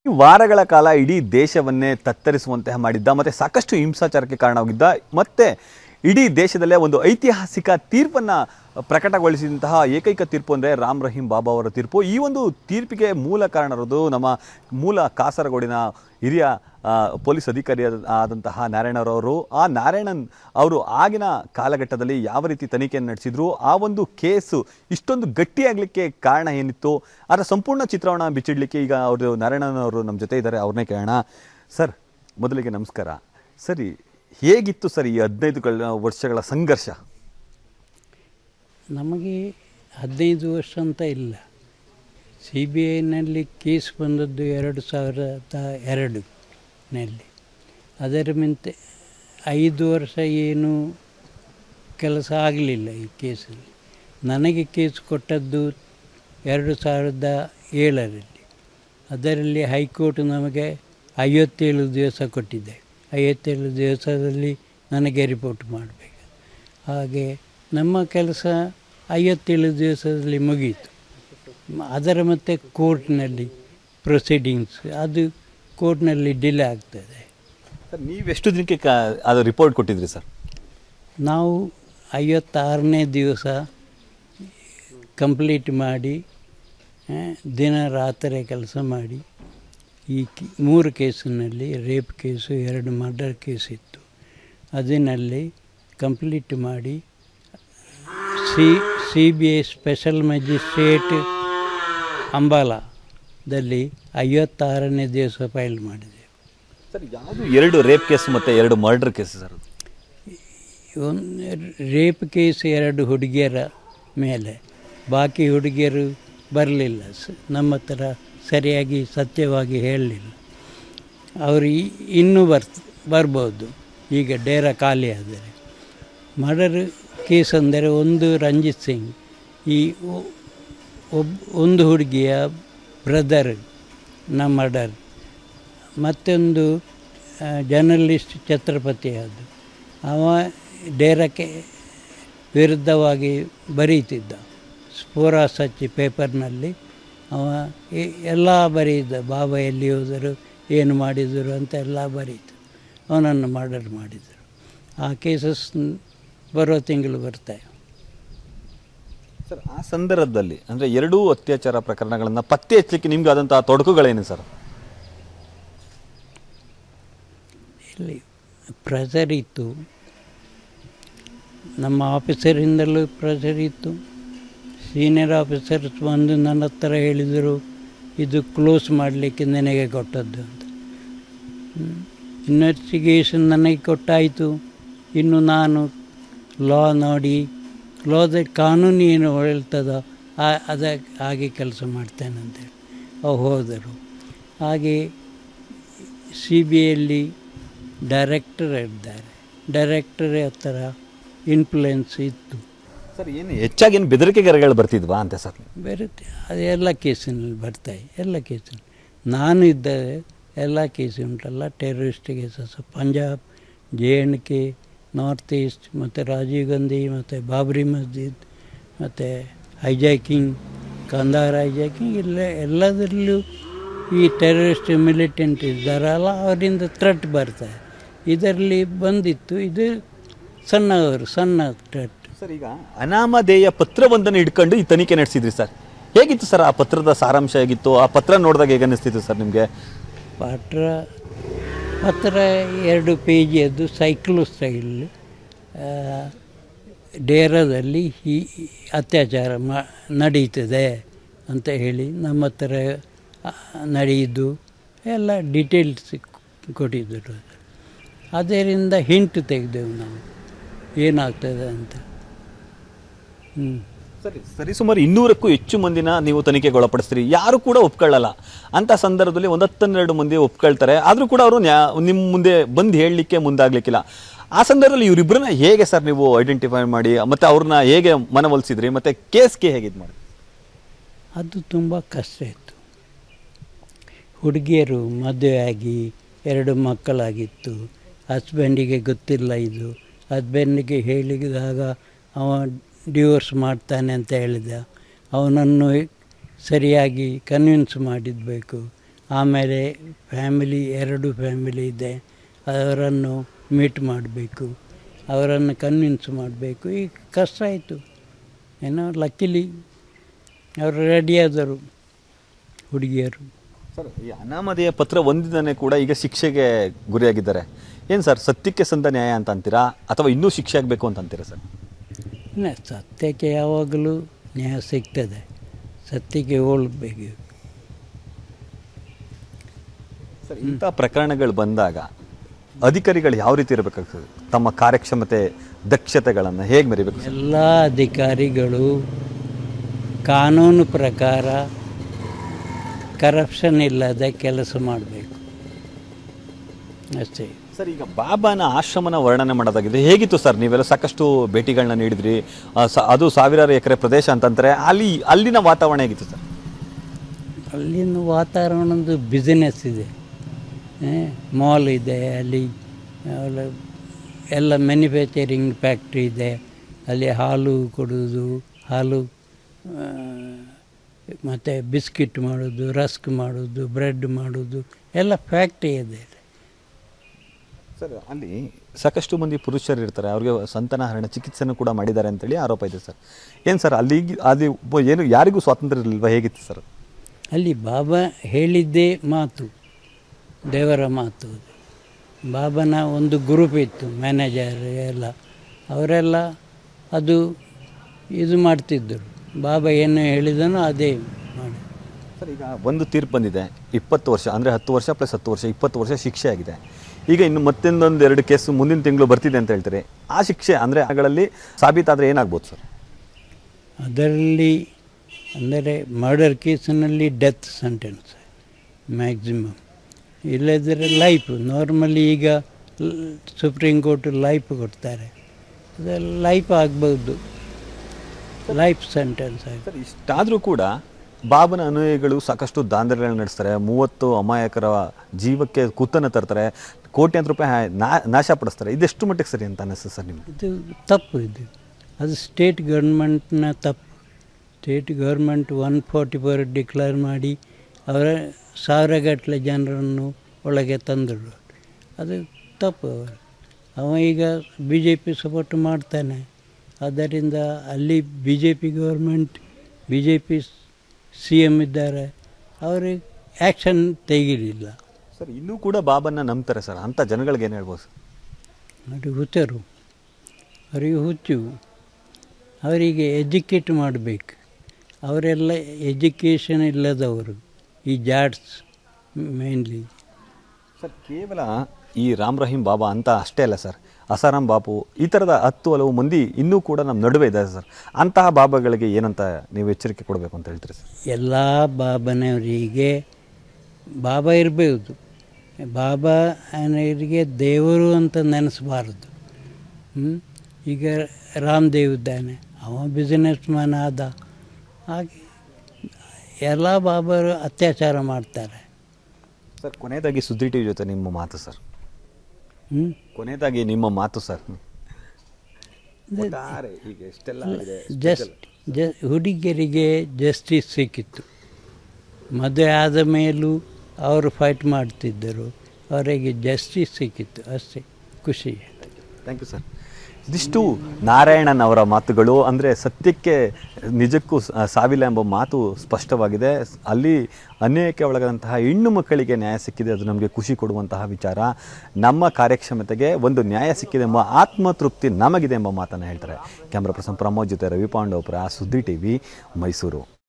ವಾರಗಳ ಕಾಲ ಇಡೀ ದೇಶವನ್ನೇ ತತ್ತರಿಸುವಂತಹ ಮಾಡಿದ್ದ ಮತ್ತೆ ಸಾಕಷ್ಟು ಹಿಂಸಾಚಾರಕ್ಕೆ ಕಾರಣವಾಗಿದ್ದ ಮತ್ತೆ ಇಡೀ ದೇಶದಲ್ಲೇ ಒಂದು ಐತಿಹಾಸಿಕ ತೀರ್ಪನ್ನ ಪ್ರಕಟಗೊಳಿಸಿದಂತಹ ಏಕೈಕ ತೀರ್ಪು ಅಂದರೆ ರಾಮ್ ರಹೀಂ ಬಾಬಾ ಅವರ ತೀರ್ಪು ಈ ಒಂದು ತೀರ್ಪಿಗೆ ಮೂಲ ಕಾರಣರದು ನಮ್ಮ ಮೂಲ ಕಾಸರಗೋಡಿನ ಹಿರಿಯ ಆ, ಪೊಲೀಸ್ ಅಧಿಕಾರಿ ಆದಂತಹ ನಾರಾಯಣರವರು ಆ ನಾರಾಯಣನ್ ಅವರು ಆಗಿನ ಕಾಲಘಟ್ಟದಲ್ಲಿ ಯಾವ ರೀತಿ ತನಿಖೆಯನ್ನು ನಡೆಸಿದ್ರು ಆ ಒಂದು ಕೇಸು ಇಷ್ಟೊಂದು ಗಟ್ಟಿಯಾಗಲಿಕ್ಕೆ ಕಾರಣ ಏನಿತ್ತು ಅದರ ಸಂಪೂರ್ಣ ಚಿತ್ರವನ್ನು ಬಿಚ್ಚಿಡ್ಲಿಕ್ಕೆ ಈಗ ಅವರು ನಾರಾಯಣನ್ ಅವರು ನಮ್ಮ ಜೊತೆ ಇದ್ದಾರೆ ಅವ್ರನ್ನೇ ಕೇಳೋಣ ಸರ್ ಮೊದಲಿಗೆ ನಮಸ್ಕಾರ ಸರಿ ಹೇಗಿತ್ತು ಸರ್ ಈ ಹದಿನೈದು ಗಳ- ವರ್ಷಗಳ ಸಂಘರ್ಷ ನಮಗೆ ಹದಿನೈದು ವರ್ಷ ಅಂತ ಇಲ್ಲ ಸಿ ಬಿ ಐನಲ್ಲಿ ಕೇಸ್ ಬಂದದ್ದು ಎರಡು ಸಾವಿರದ ಎರಡನಲ್ಲಿ ಅದರ ಮಿಂತೆ ಐದು ವರ್ಷ ಏನು ಕೆಲಸ ಆಗಲಿಲ್ಲ ಈ ಕೇಸಲ್ಲಿ ನನಗೆ ಕೇಸ್ ಕೊಟ್ಟದ್ದು ಎರಡು ಸಾವಿರದ ಏಳರಲ್ಲಿ ಅದರಲ್ಲಿ ಹೈಕೋರ್ಟ್ ನಮಗೆ ಐವತ್ತೇಳು ದಿವಸ ಕೊಟ್ಟಿದೆ ಐವತ್ತೇಳು ದಿವಸದಲ್ಲಿ ನನಗೆ ರಿಪೋರ್ಟ್ ಮಾಡಬೇಕು ಹಾಗೆ ನಮ್ಮ ಕೆಲಸ ಐವತ್ತೇಳು ದಿವಸದಲ್ಲಿ ಮುಗೀತು ಮ- ಅದರ ಮತ್ತೆ ಕೋರ್ಟ್ನಲ್ಲಿ ಪ್ರೊಸೀಡಿಂಗ್ಸ್ ಅದು ಕೋರ್ಟ್ನಲ್ಲಿ ಡಿಲೇ ಆಗ್ತದೆ ಸರ್ ನೀವೆಷ್ಟು ದಿನಕ್ಕೆ ಕಾ ಅದು ರಿಪೋರ್ಟ್ ಕೊಟ್ಟಿದ್ರಿ ಸರ್ ನಾವು ಐವತ್ತಾರನೇ ದಿವಸ ಕಂಪ್ಲೀಟ್ ಮಾಡಿ ಆ, ದಿನ ರಾತ್ರಿ ಕೆಲಸ ಮಾಡಿ ಈ ಕಿ- ಮೂರು ಕೇಸಿನಲ್ಲಿ ರೇಪ್ ಕೇಸು ಎರಡು ಮರ್ಡರ್ ಕೇಸ್ ಇತ್ತು ಅದರಲ್ಲಿ ಕಂಪ್ಲೀಟ್ ಮಾಡಿ C C B I special magistrate ಅಂಬಾಲಾದಲ್ಲಿ ಐವತ್ತಾರನೇ ದಿವಸ ಫೈಲ್ ಮಾಡಿದೆ ಸರ್ ಯಾವುದು ಎರಡು ರೇಪ್ ಕೇಸ್ ಮತ್ತೆ ಎರಡು ಮರ್ಡರ್ ಕೇಸ್ ಸರ್ ಅದು ಒಂದು ರೇಪ್ ಕೇಸ್ ಎರಡು ಹುಡುಗಿಯರ ಮೇಲೆ ಬಾಕಿ ಹುಡುಗಿಯರು ಬರಲಿಲ್ಲ ಸ ನಮ್ಮ ಹತ್ರ ಸರಿಯಾಗಿ ಸತ್ಯವಾಗಿ ಹೇಳಲಿಲ್ಲ ಅವರು ಈ- ಇನ್ನೂ ಬರ್ ಬರ್ಬೋದು ಈಗ ಡೇರ ಖಾಲಿ ಆದರೆ ಮರ್ಡರ್ ಕೇಸ್ ಅಂದರೆ ಒಂದು ರಂಜಿತ್ ಸಿಂಗ್ ಈ ಒ- ಒಬ್ ಒಂದು ಹುಡುಗಿಯ ಬ್ರದರ್ ನ ಮರ್ಡರ್ ಮತ್ತೊಂದು ಜರ್ನಲಿಸ್ಟ್ ಛತ್ರಪತಿ ಅದು ಅವ ಡೇರಕ್ಕೆ ವಿರುದ್ಧವಾಗಿ ಬರೀತಿದ್ದ ಸ್ಫೋರ ಸಚ್ಚಿ ಪೇಪರ್ನಲ್ಲಿ ಅವ ಎ- ಎಲ್ಲ ಬರೀತಿದ್ದ ಬಾಬಾ ಎಲ್ಲಿ ಹೋದರು ಏನು ಮಾಡಿದರು ಅಂತ ಎಲ್ಲ ಬರೀತು ಅವನನ್ನು ಮರ್ಡರ್ ಮಾಡಿದರು ಆ ಕೇಸಸ್ ಬರೋ ತಿಂಗಳು ಬರ್ತಾವೆ ಸರ್ ಆ ಸಂದರ್ಭದಲ್ಲಿ ಅಂದ್ರೆ ಎರಡೂ ಅತ್ಯಾಚಾರ ಪ್ರಕರಣಗಳನ್ನ ಪತ್ತೆ ಹಚ್ಚಲಿಕ್ಕೆ ನಿಮ್ಗೆ ಆದಂತಹ ತೊಡಕುಗಳೇನು ಸರ್ ಇಲ್ಲಿ ಪ್ರೆಷರ್ ಇತ್ತು ನಮ್ಮ ಆಫೀಸರಿಂದಲೂ ಪ್ರೆಷರ್ ಇತ್ತು ಸೀನಿಯರ್ ಆಫೀಸರ್ಸ್ ಬಂದು ನನ್ನ ಹತ್ರ ಹೇಳಿದರು ಇದು ಕ್ಲೋಸ್ ಮಾಡಲಿಕ್ಕೆ ನನಗೆ ಕೊಟ್ಟದ್ದು ಅಂತ ಇನ್ವೆಸ್ಟಿಗೇಷನ್ ನನಗೆ ಕೊಟ್ಟಾಯಿತು ಇನ್ನು ನಾನು ಲಾ ನೋಡಿ ಲಾದ ಕಾನೂನು ಏನು ಹೇಳ್ತದೋ ಆ ಅದ ಹಾಗೆ ಕೆಲಸ ಮಾಡ್ತೇನೆ ಅಂತೇಳಿ ಅವು ಹೋದರು ಹಾಗೆ ಸಿ ಬಿ ಐಯಲ್ಲಿ ಡೈರೆಕ್ಟರ್ ಇದ್ದಾರೆ ಡೈರೆಕ್ಟರ್ ಹತ್ರ ಇನ್ಫ್ಲುಯೆನ್ಸ್ ಇತ್ತು ಸರ್ ಏನು ಹೆಚ್ಚಾಗಿ ಏನು ಬೆದರಿಕೆಗಳು ಬರ್ತಿದ್ವಾ ಅಂತ ಸರ್ ಬರುತ್ತೆ ಅದು ಎಲ್ಲ ಕೇಸಿನಲ್ಲಿ ಬರ್ತಾయి ಎಲ್ಲ ಕೇಸಿನಲ್ಲಿ ನಾನು ಇದ್ದರೆ ಎಲ್ಲ ಕೇಸ್ ಉಂಟಲ್ಲ terrorist cases Punjab J and K north east ಮತ್ತು ರಾಜೀವ್ ಗಾಂಧಿ ಮತ್ತು ಬಾಬ್ರಿ ಮಸ್ಜಿದ್ ಮತ್ತು ಹೈಜಾಕಿಂಗ್ ಕಂದಾರ್ ಹೈಜಾಕಿಂಗ್ ಇಲ್ಲ ಎಲ್ಲದರಲ್ಲೂ ಈ ಟೆರರಿಸ್ಟ್ ಮಿಲಿಟೆಂಟ್ ಇದ್ದಾರಲ್ಲ ಅವರಿಂದ ಥ್ರೆಟ್ ಬರ್ತಾರೆ ಇದರಲ್ಲಿ ಬಂದಿತ್ತು ಇದು ಸಣ್ಣವರು ಸಣ್ಣ ಥ್ರೆಟ್ ಸರ್ ಈಗ ಅನಾಮಧೇಯ ಪತ್ರವೊಂದನ್ನು ಇಟ್ಕೊಂಡು ಈ ತನಿಖೆ ನಡೆಸಿದ್ರಿ ಸರ್ ಹೇಗಿತ್ತು ಸರ್ ಆ ಪತ್ರದ ಸಾರಾಂಶ ಹೇಗಿತ್ತು ಆ ಪತ್ರ ನೋಡಿದಾಗ ಹೇಗೆ ಅನ್ನಿಸ್ತಿತ್ತು ಸರ್ ನಿಮಗೆ ಪತ್ರ ಪತ್ರ ಎರಡು ಪೇಜಿಯದ್ದು ಸೈಕ್ಲೋ ಸ್ಟೈಲ್ ಡೇರಾದಲ್ಲಿ ಈ ಅತ್ಯಾಚಾರ ಮಾ ನಡೀತದೆ ಅಂತ ಹೇಳಿ ನಮ್ಮ ಹತ್ರ ಆ, ನಡೆಯಿದ್ದು ಎಲ್ಲ ಡೀಟೇಲ್ಸ್ ಕೊಟ್ಟಿದ್ದರು ಅದರಿಂದ ಹಿಂಟ್ ತೆಗೆದೆವು ನಾವು ಏನಾಗ್ತದೆ ಅಂತ ಹ್ಞೂ ಸರಿ ಸರಿ ಸುಮಾರು ಇನ್ನೂರಕ್ಕೂ ಹೆಚ್ಚು ಮಂದಿನ ನೀವು ತನಿಖೆಗೆ ಒಳಪಡಿಸ್ತೀರಿ ಯಾರು ಕೂಡ ಒಪ್ಕೊಳ್ಳಲ್ಲ ಅಂತ ಸಂದರ್ಭದಲ್ಲಿ ಒಂದು ಹತ್ತನ್ನೆರಡು ಮಂದಿ ಒಪ್ಕೊಳ್ತಾರೆ ಆದರೂ ಕೂಡ ಅವರು ನ್ಯಾ ನಿಮ್ಮ ಮುಂದೆ ಬಂದು ಹೇಳಲಿಕ್ಕೆ ಮುಂದಾಗ್ಲಿಕ್ಕಿಲ್ಲ ಆ ಸಂದರ್ಭದಲ್ಲಿ ಇವರಿಬ್ಬರನ್ನ ಹೇಗೆ ಸರ್ ನೀವು ಐಡೆಂಟಿಫೈ ಮಾಡಿ ಮತ್ತೆ ಅವ್ರನ್ನ ಹೇಗೆ ಮನವೊಲಿಸಿದ್ರಿ ಮತ್ತೆ ಕೇಸ್ಗೆ ಹೇಗೆ ಇದು ಮಾಡಿ ಅದು ತುಂಬ ಕಷ್ಟ ಇತ್ತು ಹುಡುಗಿಯರು ಮದುವೆಯಾಗಿ ಎರಡು ಮಕ್ಕಳಾಗಿತ್ತು ಹಸ್ಬೆಂಡಿಗೆ ಗೊತ್ತಿಲ್ಲ ಇದು ಹಸ್ಬೆಂಡಿಗೆ ಹೇಳಿದಾಗ ಅವ ಡಿವೋರ್ಸ್ ಮಾಡ್ತಾನೆ ಅಂತ ಹೇಳಿದ ಅವನನ್ನು ಸರಿಯಾಗಿ ಕನ್ವಿನ್ಸ್ ಮಾಡಿದ್ಬೇಕು ಆಮೇಲೆ ಫ್ಯಾಮಿಲಿ ಎರಡು ಫ್ಯಾಮಿಲಿ ಇದೆ ಅವರನ್ನು ಮೀಟ್ ಮಾಡಬೇಕು ಅವರನ್ನು ಕನ್ವಿನ್ಸ್ ಮಾಡಬೇಕು ಈಗ ಕಷ್ಟ ಆಯಿತು ಏನೋ ಲಕ್ಕಿಲಿ ಅವರು ರೆಡಿಯಾದರು ಹುಡುಗಿಯರು ಸರ್ ಈ ಅನಾಮಧೇಯ ಪತ್ರ ಒಂದಿದ್ದಾನೆ ಕೂಡ ಈಗ ಶಿಕ್ಷೆಗೆ ಗುರಿಯಾಗಿದ್ದಾರೆ ಏನು ಸರ್ ಸತ್ಯಕ್ಕೆ ಸಂದ ನ್ಯಾಯ ಅಂತ ಅಂತೀರಾ ಅಥವಾ ಇನ್ನೂ ಶಿಕ್ಷೆ ಆಗಬೇಕು ಅಂತ ಅಂತೀರಾ ಸರ್ ಇಲ್ಲ ಸತ್ಯಕ್ಕೆ ಯಾವಾಗಲೂ ನ್ಯಾಯ ಸಿಗ್ತದೆ ಸತ್ಯಕ್ಕೆ ಹೋಲ್ಬೇಕು ಸರ್ ಇಂಥ ಪ್ರಕರಣಗಳು ಬಂದಾಗ ಅಧಿಕಾರಿಗಳು ಯಾವ ರೀತಿ ಇರಬೇಕಾಗ್ತದೆ ತಮ್ಮ ಕಾರ್ಯಕ್ಷಮತೆ ದಕ್ಷತೆಗಳನ್ನು ಹೇಗೆ ಮೆರಿಬೇಕು ಸರ್ ಎಲ್ಲ ಅಧಿಕಾರಿಗಳು ಕಾನೂನು ಪ್ರಕಾರ ಕರಪ್ಷನ್ ಇಲ್ಲದೆ ಕೆಲಸ ಮಾಡಬೇಕು ಅಷ್ಟೇ ಸರ್ ಈಗ ಬಾಬಾನ ಆಶ್ರಮನ ವರ್ಣನೆ ಮಾಡೋದಾಗಿದೆ ಹೇಗಿತ್ತು ಸರ್ ನೀವೆಲ್ಲ ಸಾಕಷ್ಟು ಭೇಟಿಗಳನ್ನ ನೀಡಿದ್ರಿ ಆ, ಸ- ಅದು ಸಾವಿರಾರು ಎಕರೆ ಪ್ರದೇಶ ಅಂತಂತಾರೆ ಅಲ್ಲಿ ಅಲ್ಲಿನ ವಾತಾವರಣ ಹೇಗಿತ್ತು ಸರ್ ಅಲ್ಲಿನ ವಾತಾವರಣದ್ದು ಬಿಸಿನೆಸ್ ಇದೆ ಮಾಲ್ ಇದೆ ಅಲ್ಲಿ ಆಮೇಲೆ ಎಲ್ಲ ಮ್ಯಾನುಫ್ಯಾಕ್ಚರಿಂಗ್ ಫ್ಯಾಕ್ಟ್ರಿ ಇದೆ ಅಲ್ಲಿ ಹಾಲು ಕೊಡೋದು ಹಾಲು ಮತ್ತು ಬಿಸ್ಕಿಟ್ ಮಾಡೋದು ರಸ್ಕ್ ಮಾಡೋದು ಬ್ರೆಡ್ ಮಾಡೋದು ಎಲ್ಲ ಫ್ಯಾಕ್ಟ್ರಿ ಇದೆ ಸರ್ ಅಲ್ಲಿ ಸಾಕಷ್ಟು ಮಂದಿ ಪುರುಷರು ಇರ್ತಾರೆ ಅವ್ರಿಗೆ ಸಂತಾನಹರಣ ಚಿಕಿತ್ಸೆನೂ ಕೂಡ ಮಾಡಿದ್ದಾರೆ ಅಂತೇಳಿ ಆರೋಪ ಇದೆ ಸರ್ ಏನು ಸರ್ ಅಲ್ಲಿ ಅಲ್ಲಿ ಒಬ್ಬ ಏನು ಯಾರಿಗೂ ಸ್ವಾತಂತ್ರ್ಯ ಇರಲಿಲ್ವಾ ಹೇಗಿತ್ತು ಸರ್ ಅಲ್ಲಿ ಬಾಬಾ ಹೇಳಿದ್ದೇ ಮಾತು ದೇವರ ಮಾತು ಅದು. ಬಾಬನ ಒಂದು ಗ್ರೂಪ್ ಇತ್ತು ಮ್ಯಾನೇಜರ್ ಎಲ್ಲ ಅವರೆಲ್ಲ ಅದು ಇದು ಮಾಡ್ತಿದ್ದರು ಬಾಬಾ ಏನು ಹೇಳಿದನೋ ಅದೇ ಮಾಡಿ ಸರ್ ಈಗ ಒಂದು ತೀರ್ಪು ಬಂದಿದೆ ಇಪ್ಪತ್ತು ವರ್ಷ ಅಂದರೆ ಹತ್ತು ವರ್ಷ ಪ್ಲಸ್ ಹತ್ತು ವರ್ಷ ಇಪ್ಪತ್ತು ವರ್ಷ ಶಿಕ್ಷೆ ಆಗಿದೆ ಈಗ ಇನ್ನು ಮತ್ತೊಂದೊಂದು ಎರಡು ಕೇಸು ಮುಂದಿನ ತಿಂಗಳು ಬರ್ತಿದೆ ಅಂತ ಹೇಳ್ತಾರೆ ಆ ಶಿಕ್ಷೆ ಅಂದರೆ ಅಗಳಲ್ಲಿ ಸಾಬೀತಾದರೆ ಏನಾಗ್ಬೋದು ಸರ್ ಅದರಲ್ಲಿ ಅಂದರೆ ಮರ್ಡರ್ ಕೇಸಿನಲ್ಲಿ ಡೆತ್ ಸೆಂಟೆನ್ಸ್ ಮ್ಯಾಕ್ಸಿಮಮ್ ಇಲ್ಲದಿದ್ದರೆ ಲೈಫ್ ನಾರ್ಮಲಿ ಈಗ ಸುಪ್ರೀಂ ಕೋರ್ಟ್ ಲೈಫ್ ಕೊಡ್ತಾರೆ ಅದು ಲೈಫ್ ಆಗ್ಬೋದು ಲೈಫ್ ಸೆಂಟೆನ್ಸ್ ಆಗಿ ಸರ್ ಇಷ್ಟಾದರೂ ಕೂಡ ಬಾಬನ ಅನುಯಾಯಿಗಳು ಸಾಕಷ್ಟು ದಾಂಧಲೆಗಳನ್ನ ನಡೆಸ್ತಾರೆ ಮೂವತ್ತು ಅಮಾಯಕರ ಜೀವಕ್ಕೆ ಕುತ್ತನ್ನು ತರ್ತಾರೆ ಕೋಟ್ಯಾಂತರ ರೂಪಾಯಿ ನಾ- ನಾಶಪಡಿಸ್ತಾರೆ ಇದೆಷ್ಟು ಮಟ್ಟಿಗೆ ಸರಿ ಅಂತ ಅನಿಸ್ತದೆ ಸರ್ ನಿಮಗೆ ಇದು ತಪ್ಪು ಇದು ಅದು ಸ್ಟೇಟ್ ಗೌರ್ಮೆಂಟ್ನ ತಪ್ಪು state government one forty four declare ಮಾಡಿ ಅವರ ಸಾವಿರಗಟ್ಟಲೆ ಜನರನ್ನು ಒಳಗೆ ತಂದರು ಅದು ತಪ್ಪು ಅವರು ಅವ ಈಗ ಬಿ ಜೆ ಪಿ ಸಪೋರ್ಟ್ ಮಾಡ್ತಾನೆ ಆದ್ದರಿಂದ ಅಲ್ಲಿ B J P government B J P C M ಇದ್ದಾರೆ ಅವ್ರಿಗೆ ಆ್ಯಕ್ಷನ್ ತೆಗೀಲಿಲ್ಲ ಸರ್ ಇನ್ನೂ ಕೂಡ ಬಾಬನ್ನ ನಂಬ್ತಾರೆ ಸರ್ ಅಂಥ ಜನಗಳಿಗೆ ಏನು ಹೇಳ್ಬೋದು ಸರ್ ನೋಡಿ ಹುಚ್ಚರು ಅವರಿಗೆ ಹುಚ್ಚು ಅವರಿಗೆ ಎಜುಕೇಟ್ ಮಾಡಬೇಕು ಅವರೆಲ್ಲ ಎಜುಕೇಷನ್ ಇಲ್ಲದವರು ಈ ಜಾಡ್ಸ್ ಮೇನ್ಲಿ ಸರ್ ಕೇವಲ ಈ ರಾಮ್ ರಹೀಂ ಬಾಬಾ ಅಂತ ಅಷ್ಟೇ ಅಲ್ಲ ಸರ್ ಅಸಾರಾಮ್ ಬಾಪು ಈ ಥರದ ಹತ್ತು ಹಲವು ಮಂದಿ ಇನ್ನೂ ಕೂಡ ನಮ್ಮ ನಡುವೆ ಇದ್ದಾರೆ ಸರ್ ಅಂತಹ ಬಾಬಾಗಳಿಗೆ ಏನಂತ ನೀವು ಎಚ್ಚರಿಕೆ ಕೊಡಬೇಕು ಅಂತ ಹೇಳ್ತೀರಿ ಸರ್ ಎಲ್ಲ ಬಾಬನವರಿಗೆ ಬಾಬಾ ಇರಬಹುದು ಬಾಬಾ ಅನ್ನೋರಿಗೆ ದೇವರು ಅಂತ ನೆನೆಸಬಾರ್ದು ಹ್ಮ್? ಈಗ ರಾಮದೇವ್ ಇದ್ದಾನೆ ಅವ ಬಿಸ್ನೆಸ್ ಮ್ಯಾನ್ ಆದ ಹಾಗೆ ಎಲ್ಲ ಬಾಬರು ಅತ್ಯಾಚಾರ ಮಾಡ್ತಾರೆ ಸರ್ ಕೊನೆಯದಾಗಿ ಸುದ್ದಿ ಟಿವಿ ಜೊತೆ ನಿಮ್ಮ ಮಾತು ಸರ್ ಹ್ಞೂ ಕೊನೆಯದಾಗಿ ನಿಮ್ಮ ಮಾತು ಸರ್ ಒಟ್ಟಾರೆ ಈಗ ಎಷ್ಟೆಲ್ಲ ಆಗಿದೆ ಜಸ್ಟ್ ಜ ಹುಡುಗಿಯರಿಗೆ ಜಸ್ಟಿಸ್ ಸಿಕ್ಕಿತ್ತು ಮದುವೆ ಆದ ಮೇಲೂ ಅವರು ಫೈಟ್ ಮಾಡ್ತಿದ್ದರು ಅವರಿಗೆ ಜಸ್ಟಿಸ್ ಸಿಕ್ಕಿತ್ತು ಅಷ್ಟೇ ಖುಷಿ ಥ್ಯಾಂಕ್ ಯು ಸರ್ ಇದಿಷ್ಟು ನಾರಾಯಣನ್ ಅವರ ಮಾತುಗಳು ಅಂದರೆ ಸತ್ಯಕ್ಕೆ ನಿಜಕ್ಕೂ ಸ- ಸಾವಿಲ್ಲ ಎಂಬ ಮಾತು ಸ್ಪಷ್ಟವಾಗಿದೆ ಅಲ್ಲಿ ಅನ್ಯಾಯಕ್ಕೆ ಒಳಗಾದಂತಹ ಹೆಣ್ಣು ಮಕ್ಕಳಿಗೆ ನ್ಯಾಯ ಸಿಕ್ಕಿದೆ ಅದು ನಮಗೆ ಖುಷಿ ಕೊಡುವಂತಹ ವಿಚಾರ ನಮ್ಮ ಕಾರ್ಯಕ್ಷಮತೆಗೆ ಒಂದು ನ್ಯಾಯ ಸಿಕ್ಕಿದೆ ಎಂಬ ಆತ್ಮತೃಪ್ತಿ ನಮಗಿದೆ ಎಂಬ ಮಾತನ್ನು ಹೇಳ್ತಾರೆ ಕ್ಯಾಮ್ರಾ ಪರ್ಸನ್ ಪ್ರಮೋದ್ ಜೊತೆ ರವಿ ಪಾಂಡವಪುರ ಸುದ್ದಿ ಟಿ ವಿ ಮೈಸೂರು